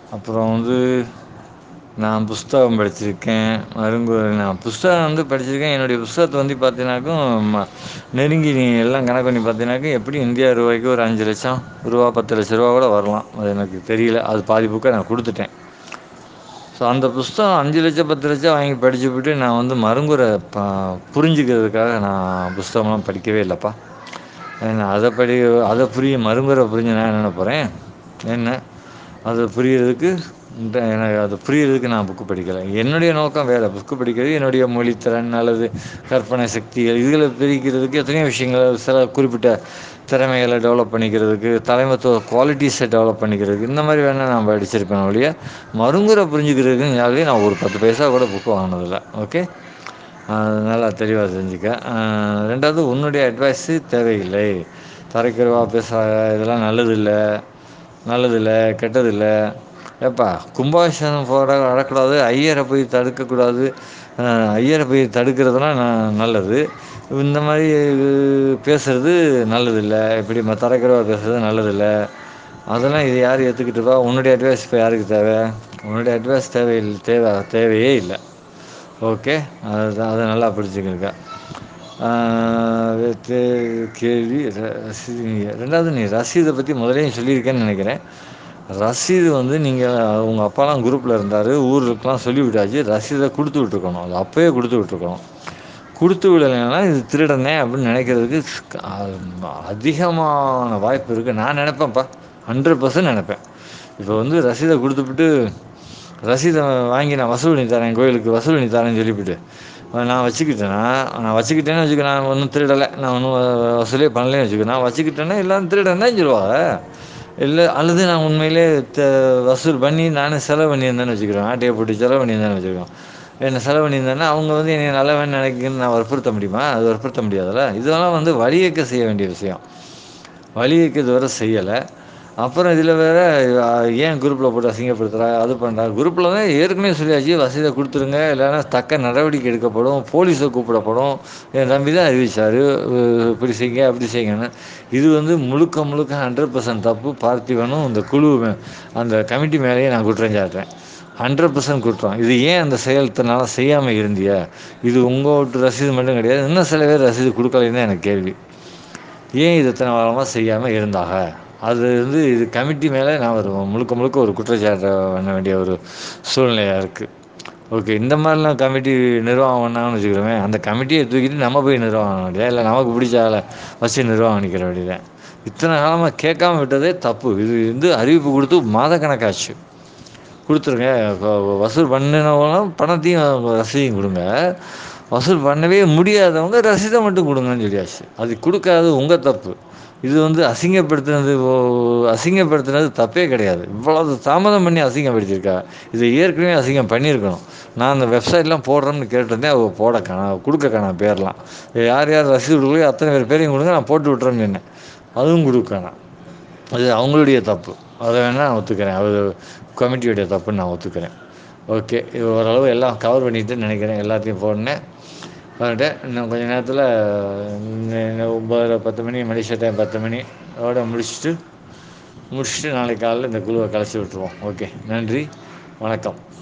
அப்புறம் வந்து நான் புஸ்தகம் படிச்சிருக்கேன் மருங்கு நான் புஸ்தகம் வந்து படிச்சிருக்கேன் என்னுடைய புஸ்தகத்தை வந்து பார்த்தீங்கன்னாக்கும் நெருங்கி நீ எல்லாம் கணக்கு பண்ணி பார்த்தீங்கன்னாக்க எப்படி இந்தியா ரூபாய்க்கு ஒரு அஞ்சு லட்சம் ரூபா பத்து லட்ச ரூபா கூட வரலாம் அது எனக்கு தெரியல அது பாதி புக்கை நான் கொடுத்துட்டேன் ஸோ அந்த புஸ்தகம் அஞ்சு லட்சம் பத்து லட்சம் வாங்கி படிச்சுப்புட்டு நான் வந்து மருங்குரை ப புரிஞ்சுக்கிறதுக்காக நான் புஸ்தகம்லாம் படிக்கவே இல்லைப்பா ஏன்னா அதை படி அதை புரிய மருங்குரை புரிஞ்சு நான் என்ன பண்ண போகிறேன் என்ன அது புரிகிறதுக்கு இந்த எனக்கு அது புரிகிறதுக்கு நான் புக்கு படிக்கலை என்னுடைய நோக்கம் வேறு புக்கு படிக்கிறது என்னுடைய மொழித்திறன் அல்லது கற்பனை சக்திகள் இதில் பிரிக்கிறதுக்கு எத்தனையோ விஷயங்கள் சில குறிப்பிட்ட திறமைகளை டெவலப் பண்ணிக்கிறதுக்கு தலைமத்துவ குவாலிட்டிஸை டெவலப் பண்ணிக்கிறதுக்கு இந்த மாதிரி வேணால் நான் படிச்சிருப்பேன் ஒழிய மருங்குரை புரிஞ்சுக்கிறதுக்குனாலே நான் ஒரு பத்து பைசா கூட புக்கு வாங்கினதில்ல ஓகே அது நல்லா தெளிவாக தெரிஞ்சுக்க ரெண்டாவது உன்னுடைய அட்வைஸு தேவையில்லை தரைக்குறைவா பேசுகிறாங்க இதெல்லாம் நல்லதில்லை நல்லதில்லை கெட்டதில்லை ஏப்பா கும்பாபிஷேகம் போட வரக்கூடாது ஐயரை போய் தடுக்கக்கூடாது ஐயரை போய் தடுக்கிறதுலாம் நான் நல்லது இந்த மாதிரி பேசுகிறது நல்லதில்லை இப்படி ம தரைக்குறைவா பேசுகிறது நல்லதில்லை அதெல்லாம் இது யார் ஏற்றுக்கிட்டுருப்பா உன்னுடைய அட்வைஸ் இப்போ யாருக்கு தேவை உன்னுடைய அட்வைஸ் தேவையில் தேவை தேவையே இல்லை ஓகே அதுதான் அதை நல்லா புரிஞ்சுக்கிருக்க அடுத்து கேள்வி ரசீது ரெண்டாவது நீ ரசீதை பற்றி முதலையும் சொல்லியிருக்கேன்னு நினைக்கிறேன் ரசீது வந்து நீங்கள் உங்கள் அப்பாலாம் குரூப்பில் இருந்தார் ஊருக்கெலாம் சொல்லி விட்டாச்சு ரசீதை கொடுத்து விட்ருக்கணும் அது அப்போயே கொடுத்து விட்ருக்கணும் கொடுத்து விடலைன்னா இது திருடனே அப்படின்னு நினைக்கிறதுக்கு அதிகமான வாய்ப்பு இருக்குது நான் நினப்பேன்ப்பா ஹண்ட்ரட் பர்சன்ட் நினப்பேன் இப்போ வந்து ரசீதை கொடுத்துப்புட்டு ரசீதை வாங்கி நான் வசூல் பண்ணி தரேன் கோயிலுக்கு வசூல் பண்ணி தரேன்னு சொல்லிவிட்டு நான் வச்சுக்கிட்டேன்னா நான் வச்சுக்கிட்டேன்னு வச்சுக்க நான் ஒன்றும் திருடலை நான் ஒன்றும் வசூலே பண்ணலேன்னு வச்சுக்க நான் வச்சுக்கிட்டேன்னா எல்லோரும் திருடன்னு சொல்லுவாங்க இல்லை அல்லது நான் உண்மையிலே த வசூல் பண்ணி நானே செலவு பண்ணியிருந்தேன்னு வச்சுக்கிறேன் ஆட்டையை போட்டு செலவு பண்ணியிருந்தேன்னு வச்சுக்கோங்க என்ன செலவு பண்ணியிருந்தேன்னா அவங்க வந்து என்னை நல்லவன் நினைக்குன்னு நான் வற்புறுத்த முடியுமா அது வற்புறுத்த முடியாதுல்ல இதெல்லாம் வந்து வழியேற்க செய்ய வேண்டிய விஷயம் வழியேற்க இதுவரை செய்யலை அப்புறம் இதில் வேறு ஏன் குரூப்பில் போட்டு அசிங்கப்படுத்துகிறா அது பண்ணுறா குரூப்பில் தான் ஏற்கனவே சொல்லியாச்சு வசதியை கொடுத்துருங்க இல்லைன்னா தக்க நடவடிக்கை எடுக்கப்படும் போலீஸை கூப்பிடப்படும் என் தம்பி தான் அறிவிச்சார் இப்படி செய்யுங்க அப்படி செய்யுங்கன்னு இது வந்து முழுக்க முழுக்க ஹண்ட்ரட் பர்சன்ட் தப்பு பார்த்திவனும் இந்த குழு அந்த கமிட்டி மேலேயே நான் குற்றம் சாட்டுறேன் ஹண்ட்ரட் பர்சன்ட் குற்றம் இது ஏன் அந்த செயல்த்தனால செய்யாமல் இருந்தியா இது உங்கள் வீட்டு ரசீது மட்டும் கிடையாது இன்னும் சில பேர் ரசீது கொடுக்கலைன்னு தான் எனக்கு கேள்வி ஏன் இது இத்தனை காலமாக செய்யாமல் இருந்தாங்க அது வந்து இது கமிட்டி மேலே நான் ஒரு முழுக்க முழுக்க ஒரு குற்றச்சாட்டை பண்ண வேண்டிய ஒரு சூழ்நிலையாக இருக்குது ஓகே இந்த மாதிரிலாம் கமிட்டி நிர்வாகம் பண்ணாங்கன்னு வச்சுக்கிறோமே அந்த கமிட்டியை தூக்கிட்டு நம்ம போய் நிர்வாகம் பண்ண வேண்டியதா இல்லை நமக்கு பிடிச்ச ஆளை வச்சு நிர்வாகம் பண்ணிக்கிற வேண்டியதான் இத்தனை காலமாக கேட்காம விட்டதே தப்பு இது வந்து அறிவிப்பு கொடுத்து மாதக்கணக்காச்சு கொடுத்துருங்க வசூல் பண்ணினவங்களும் பணத்தையும் ரசீதையும் கொடுங்க வசூல் பண்ணவே முடியாதவங்க ரசீதை மட்டும் கொடுங்கன்னு சொல்லியாச்சு அது கொடுக்காது உங்கள் தப்பு இது வந்து அசிங்கப்படுத்தினது அசிங்கப்படுத்தினது தப்பே கிடையாது இவ்வளவு தாமதம் பண்ணி அசிங்கப்படுத்தியிருக்கா இதை ஏற்கனவே அசிங்கம் பண்ணியிருக்கணும் நான் அந்த வெப்சைட்லாம் போடுறேன்னு கேட்டிருந்தேன் அவ போட காணா கொடுக்க காணா பேர்லாம் யார் யார் ரசீது கொடுக்கலையோ அத்தனை பேர் பேரையும் கொடுங்க நான் போட்டு விட்றேன்னு சொன்னேன் அதுவும் கொடுக்க காணாம் அது அவங்களுடைய தப்பு அதை வேணால் நான் ஒத்துக்கிறேன் அது கமிட்டியுடைய தப்புன்னு நான் ஒத்துக்கிறேன் ஓகே இது ஓரளவு எல்லாம் கவர் பண்ணிட்டுன்னு நினைக்கிறேன் எல்லாத்தையும் போடனேன் வந்துட்டேன் இன்னும் கொஞ்ச நேரத்தில் ஒம்பது பத்து மணி மலேசியா டைம் பத்து மணி அதோட முடிச்சுட்டு முடிச்சுட்டு நாளைக்கு காலையில் இந்த குழுவை கலைச்சி விட்ருவோம் ஓகே நன்றி வணக்கம்